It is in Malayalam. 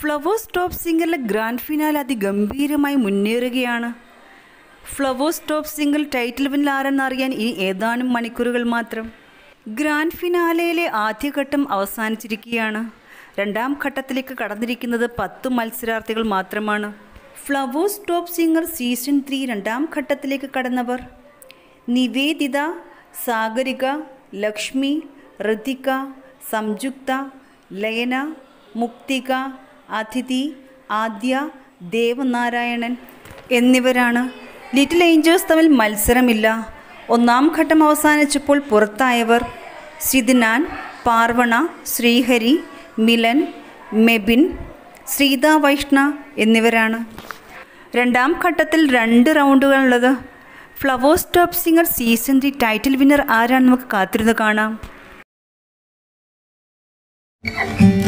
ഫ്ലവേഴ്സ് ടോപ്പ് സിംഗറിലെ ഗ്രാൻഡ് ഫിനാലെ അതിഗംഭീരമായി മുന്നേറുകയാണ് Flowers top single title winner ആരെന്ന് അറിയാൻ ഇനി ഏതാനും മണിക്കൂറുകൾ മാത്രം ഗ്രാൻഡ് ഫിനാലയിലെ ആദ്യഘട്ടം അവസാനിച്ചിരിക്കുകയാണ് രണ്ടാം ഘട്ടത്തിലേക്ക് കടന്നിരിക്കുന്നത് പത്ത് മത്സരാർത്ഥികൾ മാത്രമാണ് Flowers top singer season three രണ്ടാം ഘട്ടത്തിലേക്ക് കടന്നവർ നിവേദിത സാഗരിക ലക്ഷ്മി ഋതിക സംയുക്ത ലയന മുക്തിക അതിഥി ആദ്യ ദേവനാരായണൻ എന്നിവരാണ് ലിറ്റിൽ ഏഞ്ചേഴ്സ് തമ്മിൽ മത്സരമില്ല ഒന്നാം ഘട്ടം അവസാനിച്ചപ്പോൾ പുറത്തായവർ സിദ്നാൻ പാർവണ ശ്രീഹരി മിലൻ മെബിൻ ശ്രീത വൈഷ്ണ എന്നിവരാണ് രണ്ടാം ഘട്ടത്തിൽ രണ്ട് റൗണ്ടുകളുള്ളത് Flowers top singer season three title winner ആരാണെന്ന് നമുക്ക് കാത്തിരുന്ന് കാണാം